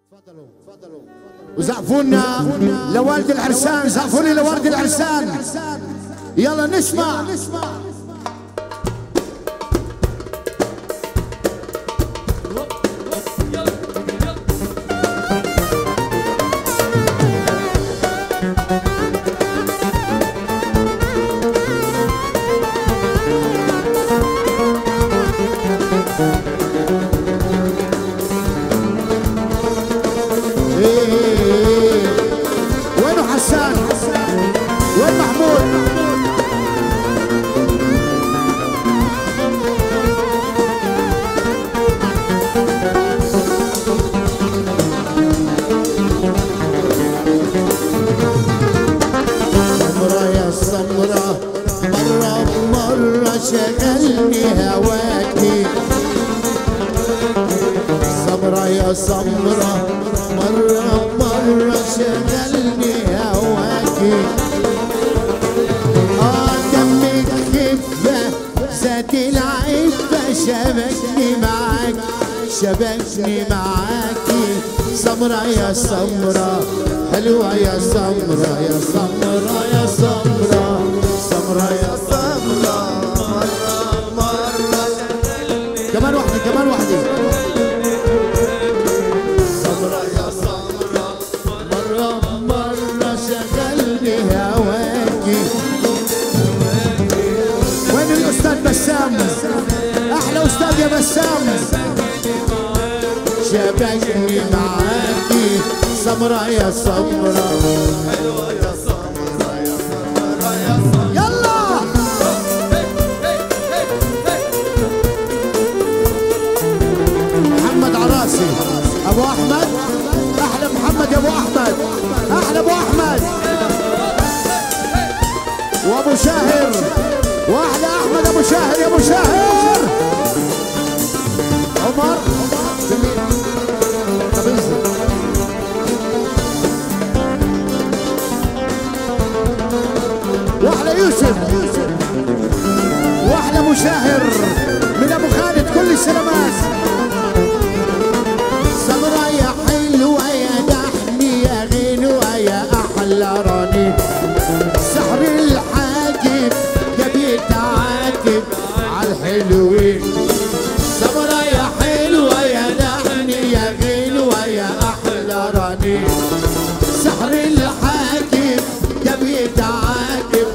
تفضلوا تفضلوا وزعفونا لوالد العرسان زعفوني لوالد العرسان يلا نسمع إيه. وينو حسان وين محمود سمرة يا سمرة مرة مرة شغلني هواكي سمرة يا سمرة مرة مرة شغلني هواكي آه دمك خفة زاد العفة شبكني معاك شبكني معاكي سمرة يا سمرة حلوة يا سمرة يا سمرة يا سمرة سمرة يا سمرة مرة مرة كمان واحدة كمان واحدة سمرة يا سمرة مرة مرة شغلني هواكي وين الأستاذ بسام أحلى أستاذ يا بسام شبكني معاكي سمرة يا سمرة يلا محمد عراسي ابو احمد احلى محمد يا ابو احمد احلى ابو احمد وابو شاهر واحلى احمد ابو شاهر يا ابو شاهر عمر جميل طب انزل. واحلى يوسف واحلى ابو شاهر من ابو خالد كل السلامات سمرة يا حلوة يا دحني يا غنوة يا أحلى راني سحر الحاجب جبيت عاتب عالحلوين سمرة يا حلوة يا دحني يا غنوة يا أحلى راني سحر الحاجب جبيت عاتب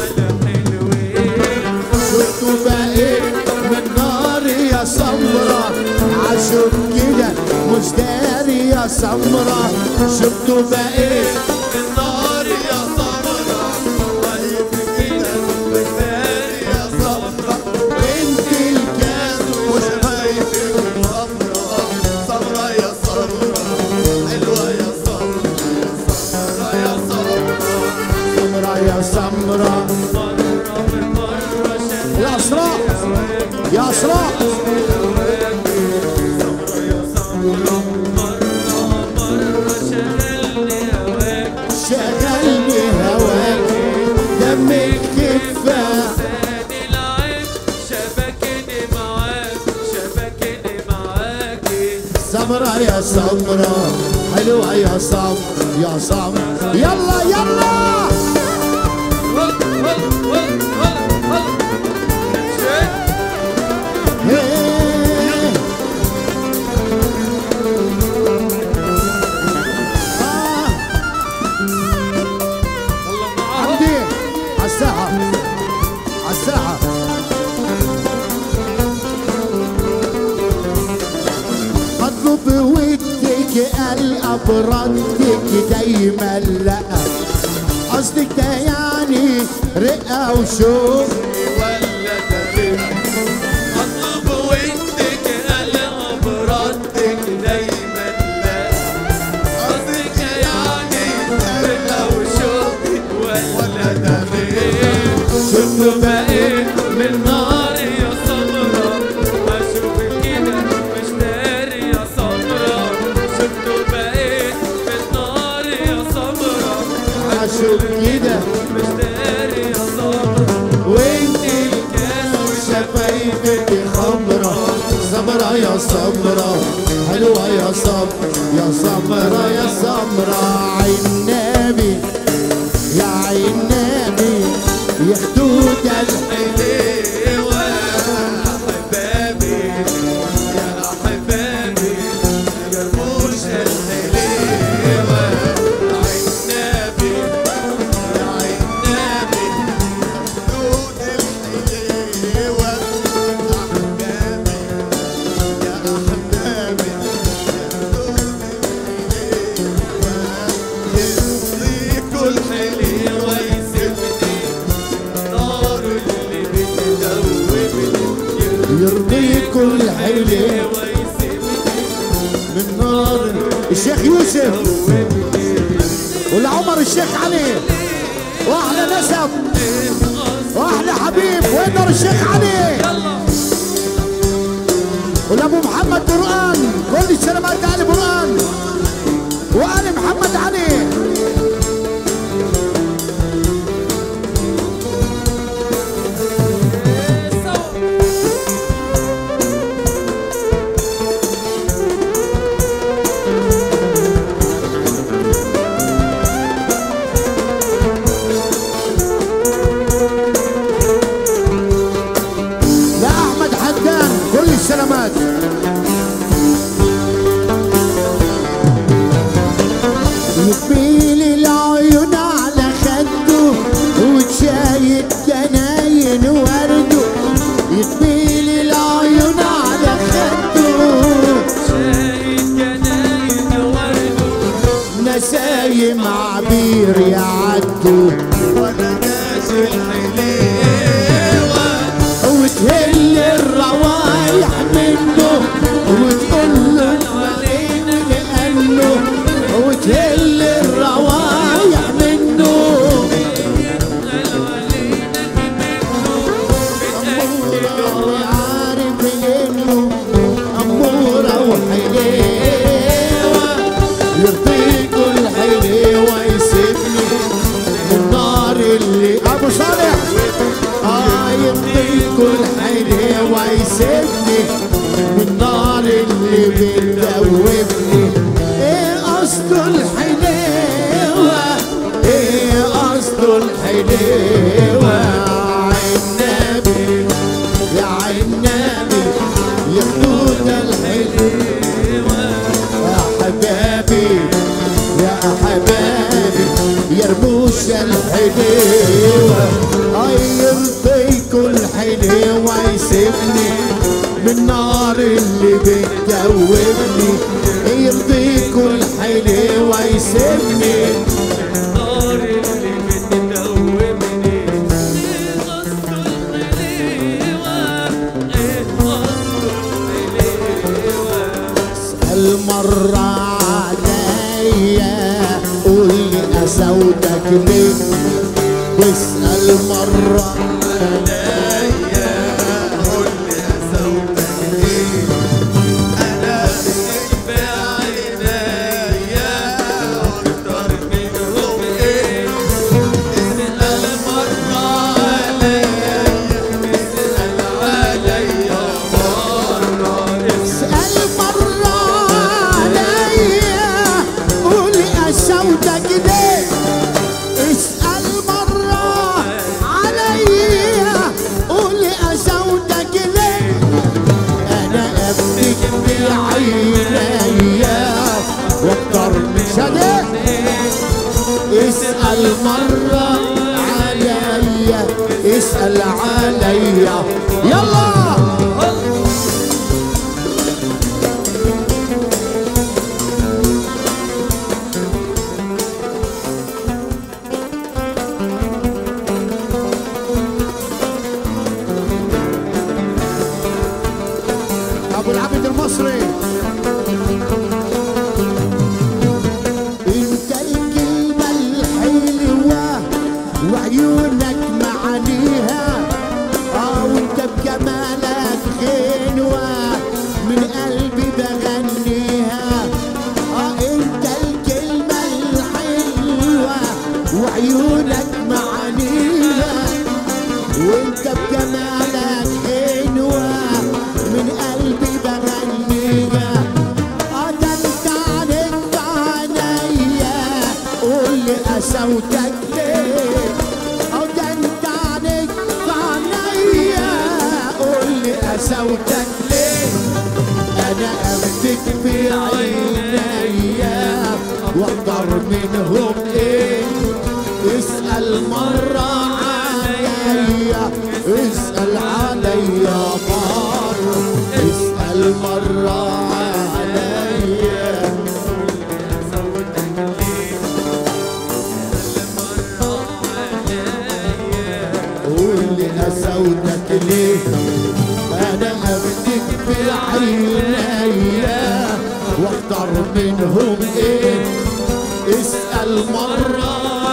شفتوا بقيت من نار يا سمرة عاشق كده مش داري يا سمرة شفتوا بقيت من نار يا سمرة طيب كده مش داري يا سمرة انت الكاس مش خايف من سمرة سمرة يا سمرة حلوة يا سمرة سمرة يا سمرة سمرة يا سمرة يا اسراء يا اسراء شغلني هواك دمك كفاح زاد العيب شبكني معاك شبكني معاكي سمرة يا سمرة حلوة يا سمر يا سمر يلا يلا هل هل هل هل هل شيء هيه. آه. الله معاهم عبدي عالساحة عالساحة اطلب ودك الابردك دايما لا قصدك ده يعني رقة وشوق ولا تغير اطلب ودك قلب ردك دايما لا قصدك يعني رقة وشوقي ولا تغير شفت بقيت من نار يا سمرة اشوف كده مش داري يا سمرة شفت بقيت من نار يا سمرة عاشق كده مش داري يا سمرة وانت الكاس شفايفك خمرة سمرة يا سمرة حلوة حلوة يا سمرة يا سمرة يا سمرة عين نبي يا عين نبي يا خدود حليوة أحبابي يا أحبابي يا رموش الحليوة عنابي يا عنابي دود الحليوة أحبابي يا أحبابي يرضيكوا الحليوة يسيبني النار اللي بتدوبني يرضيكوا الحلو الحليوة يسيبني من نار الشيخ يوسف والعمر الشيخ علي واحلى نسب واحلى حبيب وينر الشيخ علي والابو محمد برقان كل السلامات علي برقان وآل محمد علي لا احمد حدان كل السلامات يطيل العيون على خده وتشايد جناين ورده يطيل العيون على خده شايد جناين ورده نسايم عبير يعدوا وانا ناسي الحليوة وتهل الروايح منه وتقول له علينا لأنه وتهل الروايح منه أمورة وعارف إنه أمورة وحليوة يرضيكوا الحليوة يسيبني من النار اللي أبو صالح آه يرضيكوا الحليوة يسيبني من النار اللي بتدوبني إيه قصده الحليوة إيه قصده الحليوة عالنبي يا عالنبي يا خدود الحليوة يا حبابي يا حبابي يا رموش الحليوة اي يرضيكوا الحليوة يسيبني من نار اللي بتدوبني يرضيكوا الحليوة يسيبني النار اللي بتدوبني ايه قصد الحليوة ايه قصد الحليوة المرة عليا قول لي أسودك ليه واسأل مرة اسأل مرة عليا قول لي أسودك ليه اسأل مرة عليا قول لي أسودك ليه أنا أبكيك بعينيا واكتر من شديد اسأل مرة عليا اسأل عليا يلا ابو العبد المصري انت الكلمة الحلوة وعيونك معانيها اه وانت بجمالك غنوة من قلبي بغنيها اه انت الكلمة الحلوة وعيونك معانيها وانت بجمالك غنوة من قلبي بغنيها قسوتك ليه او ده انت عنك عنيا قول لي قسوتك ليه انا امسك في عينيا واقدر منهم ايه اسال مره عليا اسال عليا مره اسال مره عليا قول لي قسوتك ليه انا ابدك بعينيا واختار منهم ايه اسال مره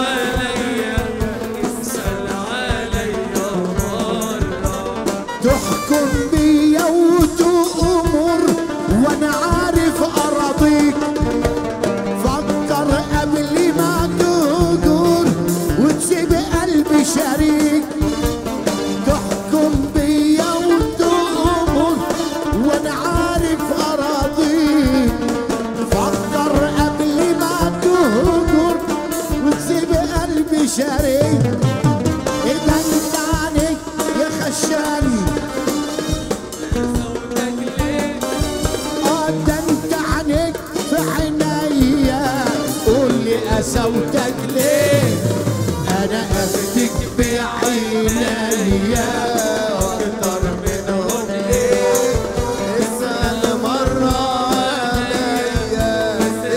تحكم بيا وتؤمر وانا عارف اراضيك فكر قبل ما تقول وتسيب قلبي شريك تحكم بيا وتؤمر وانا عارف اراضيك فكر قبل ما تهجر وتسيب قلبي شريك اذا انت عنك يا خشاني اه ده انت عنك في عينيا قول لي قسوتك ليه انا اخدك بعينيا واكتر منهم ليه اسال مره عليا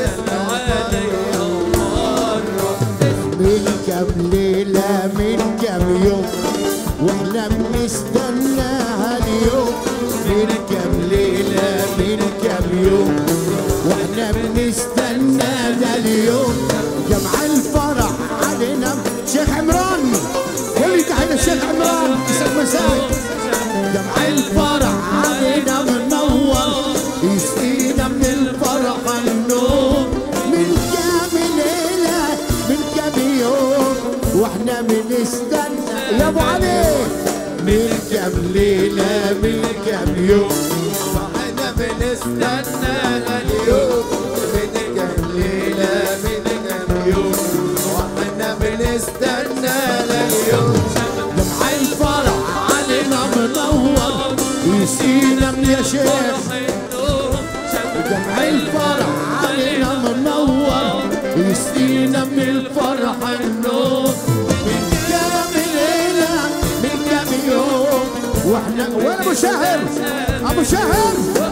من كام ليلة من كام يوم واحنا بنستناها اليوم من كام ليلة من كام يوم واحنا بنستنى ده اليوم جمع الفرح علينا شيخ عمران كل تحية الشيخ عمران يسعد مساك جمع الفرح علينا منور يسقينا من الفرح النور من كام ليلة من كام يوم واحنا بنستنى يا ابو علي من كام ليلة من كام يوم واحنا بنستنى اليوم من كام ليلة من كام يوم واحنا بنستنى اليوم جمع الفرح علينا منور يسقينا من يا شيخ جمع الفرح علينا منور يسقينا من الفرح النور من كام ليلة من كام يوم واحنا وين ابو شهر ابو شهر